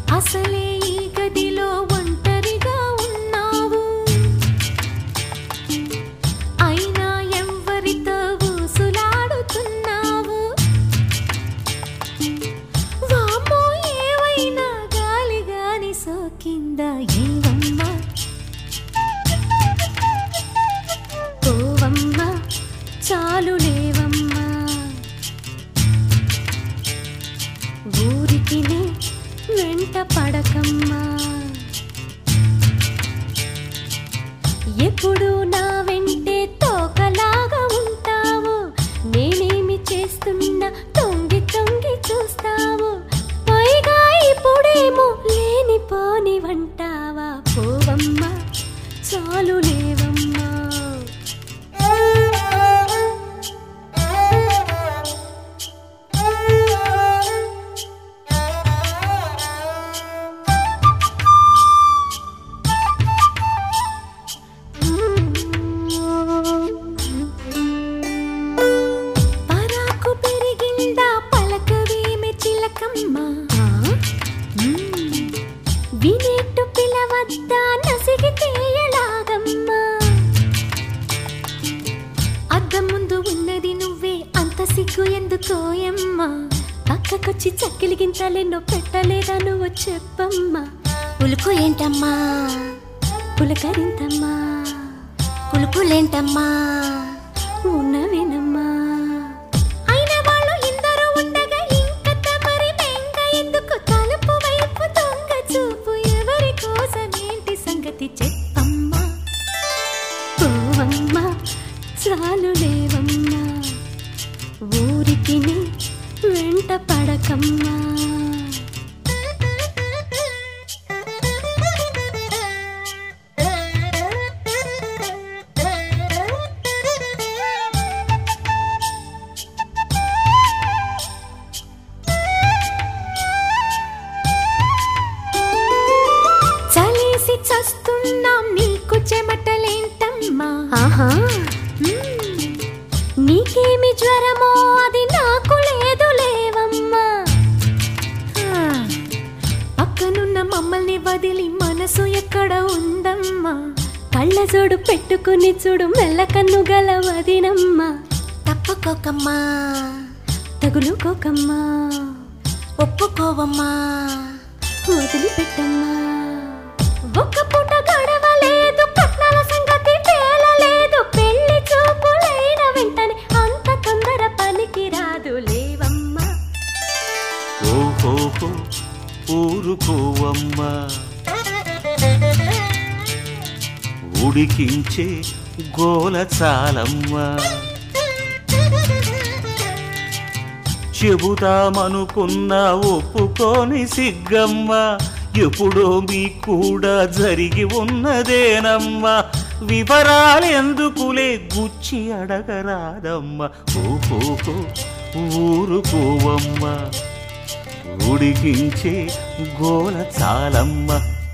అసలే ఈ గదిలో ఒంటరిగా ఉన్నావు అయినా ఎవరితో ఊసులాడుతున్నావు వామ్మో ఏవైనా గాలి గాని సోకిందా ఏవమ్మా పోవమ్మా చాలు లేవమ్మా ఊరికి వెంట పడకమ్మా ఎప్పుడు నా వెంటే తోకలాగా ఉంటావు నేనేమి చేస్తున్నా తొంగి తొంగి చూస్తావు పైగా ఇప్పుడేమో లేని పోని వంటావా పోవమ్మా చాలు లేవమ్మా పరాకు పెరిగిందా పలకవేమి చిలకమ్మ వినేట్టు పిలవద్దా నసిగితే ఎలాగమ్మా అద్దం ముందు ఉన్నది నువ్వే అంత సిగ్గు ఎందుకోయమ్మా పక్కకొచ్చి చక్కిలి గింతలెన్నో పెట్టలేదా నువ్వు చెప్పమ్మా పులుకు ఏంటమ్మా పులకరింతమ్మా పులుకులేంటమ్మా ఉన్నవేనమ్మా అయిన వాళ్ళు ఇందరూ ఉండగా ఇంకత మరి మెంగ ఎందుకు తలుపు వైపు దొంగ చూపు ఎవరి కోసం ఏంటి సంగతి చెప్పమ్మా పోవమ్మా చాలు లేవమ్మా ఊరికి వెంట పడకమ్మా చలేసి చస్తున్నాం నీకు చెమటలేంటమ్మా ఆహా మ్మ్. నీకేమి జ్వరమో అది నాకు లేదు లేవమ్మా ఆ, పక్కనున్న మమ్మల్ని వదిలి మనసు ఎక్కడ ఉందమ్మా కళ్ళ జోడు పెట్టుకుని చూడు మెల్లకన్ను గల వదినమ్మా తప్పుకోకమ్మా తగులుకోకమ్మా ఒప్పుకోవమ్మా వదిలిపెట్టమ్మా ఒక్క పూట గడవలేదు కట్నాల సంగతి తేలలేదు పెళ్లి చూపులైన వెంటనే అంత తొందర పనికి రాదు లేవమ్మా ఓహోహో ఊరుకోవమ్మా ఉడికించే గోల చాలమ్మా చెబుతామనుకున్న ఒప్పుకోని సిగ్గమ్మా ఎప్పుడో మీ కూడా జరిగి ఉన్నదేనమ్మా వివరాలెందుకులే గుచ్చి అడగరాదమ్మా ఓహోహో ఊరుకోవమ్మా ఉడికించే గోల చాలమ్మ